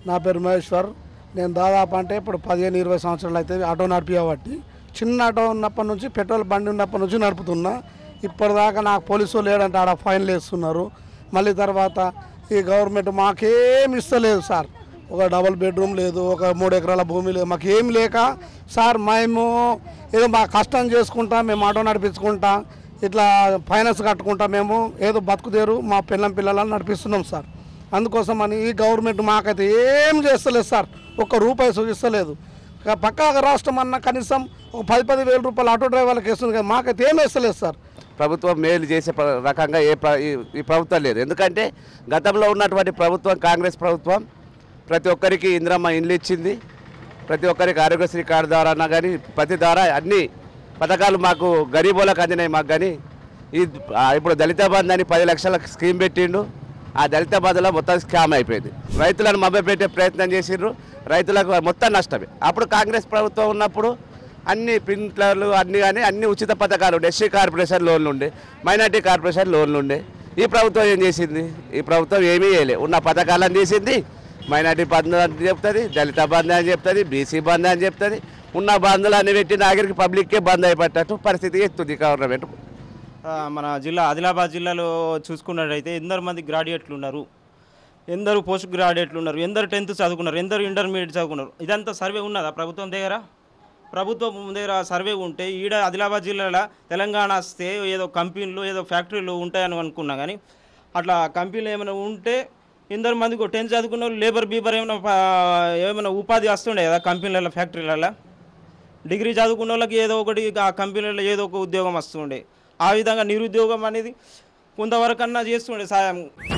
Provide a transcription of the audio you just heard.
నా పేరు మహేశ్వర్ నేను దాదాపు అంటే ఇప్పుడు పదిహేను ఇరవై సంవత్సరాలు అయితే ఆటో నడిపేవాటి చిన్న ఆటో ఉన్నప్పటి నుంచి పెట్రోల్ బండి ఉన్నప్పటి నుంచి నడుపుతున్నా ఇప్పటిదాకా నాకు పోలీసు లేడంటే ఆడ ఫైన్లు వేస్తున్నారు మళ్ళీ తర్వాత ఈ గవర్నమెంట్ మాకేం ఇస్తలేదు సార్ ఒక డబుల్ బెడ్రూమ్ లేదు ఒక మూడు ఎకరాల భూమి లేదు మాకు ఏం లేక సార్ మేము ఏదో మా కష్టం చేసుకుంటా మేము ఆటో నడిపించుకుంటా ఇట్లా ఫైనాన్స్ కట్టుకుంటా మేము ఏదో బతుకుదేరు మా పిల్లం పిల్లలను నడిపిస్తున్నాం సార్ అందుకోసం అని ఈ గవర్నమెంట్ మాకైతే ఏం చేస్తలేదు సార్ ఒక్క రూపాయి సూచిస్తలేదు ఇక పక్క రాష్ట్రం అన్న కనీసం ఒక పది పది వేల రూపాయలు ఆటో డ్రైవర్లకు వేస్తుంది కానీ మాకైతే ఏం వేస్తలేదు సార్ ప్రభుత్వం మేలు చేసే ప్ర- రకంగా ఏ ప్ర- ఈ- ఈ ప్రభుత్వం లేదు ఎందుకంటే గతంలో ఉన్నటువంటి ప్రభుత్వం కాంగ్రెస్ ప్రభుత్వం ప్రతి ఒక్కరికి ఇందిరమ్మ ఇండ్లు ఇచ్చింది ప్రతి ఒక్కరికి ఆరోగ్యశ్రీ కార్డు ద్వారా కానీ ప్రతి ద్వారా అన్ని పథకాలు మాకు గరీబులకు అందినాయి మాకు కానీ ఈ ఆ, ఇప్పుడు దళిత బంధు అని పది లక్షల స్కీమ్ పెట్టిండు ఆ దళిత బంధులో మొత్తం స్కామ్ అయిపోయింది రైతులను మభ్యపెట్టే ప్రయత్నం చేసిండ్రు రైతులకు మొత్తం నష్టమే అప్పుడు కాంగ్రెస్ ప్రభుత్వం ఉన్నప్పుడు అన్ని ప్రింట్లర్లు అన్ని కానీ అన్ని ఉచిత పథకాలు ఉండే ఎస్సీ కార్పొరేషన్ లోన్లు ఉండే మైనార్టీ కార్పొరేషన్ లోన్లు ఉండే ఈ ప్రభుత్వం ఏం చేసింది ఈ ప్రభుత్వం ఏమీ చేయలే ఉన్న పథకాలను తీసింది మైనార్టీ బంధు అని చెప్తుంది దళిత బంధు అని చెప్తుంది బీసీ బంధు అని చెప్తుంది ఉన్న బంధులు అన్ని పెట్టి ఆఖరికి పబ్లిక్కే బంద్ అయిపట్టట్టు పరిస్థితి ఎత్తుంది గవర్నమెంట్ ఆ, మన జిల్లా ఆదిలాబాద్ జిల్లాలో చూసుకున్నట్టయితే ఎందరు మంది గ్రాడ్యుయేట్లు ఉన్నారు ఎందరు పోస్ట్ గ్రాడ్యుయేట్లు ఉన్నారు ఎందరు టెన్త్ చదువుకున్నారు ఎందరు ఇంటర్మీడియట్ చదువుకున్నారు ఇదంతా సర్వే ఉన్నదా ప్రభుత్వం దగ్గర ప్రభుత్వం దగ్గర సర్వే ఉంటే ఈడ ఆదిలాబాద్ జిల్లాలో తెలంగాణ వస్తే ఏదో కంపెనీలు ఏదో ఫ్యాక్టరీలు ఉంటాయని అనుకున్నా కానీ అట్లా కంపెనీలు ఏమైనా ఉంటే ఎందరు మందికి టెన్త్ చదువుకున్న వాళ్ళు లేబర్ బీబర్ ఏమైనా ప- ఏమైనా ఉపాధి వస్తుండే కదా కంపెనీలలో ఫ్యాక్టరీలలో డిగ్రీ చదువుకున్న వాళ్ళకి ఏదో ఒకటి ఆ కంపెనీలో ఏదో ఒక ఉద్యోగం వస్తుండే ఆ విధంగా నిరుద్యోగం అనేది కొంతవరకన్నా చేస్తుండే సాయం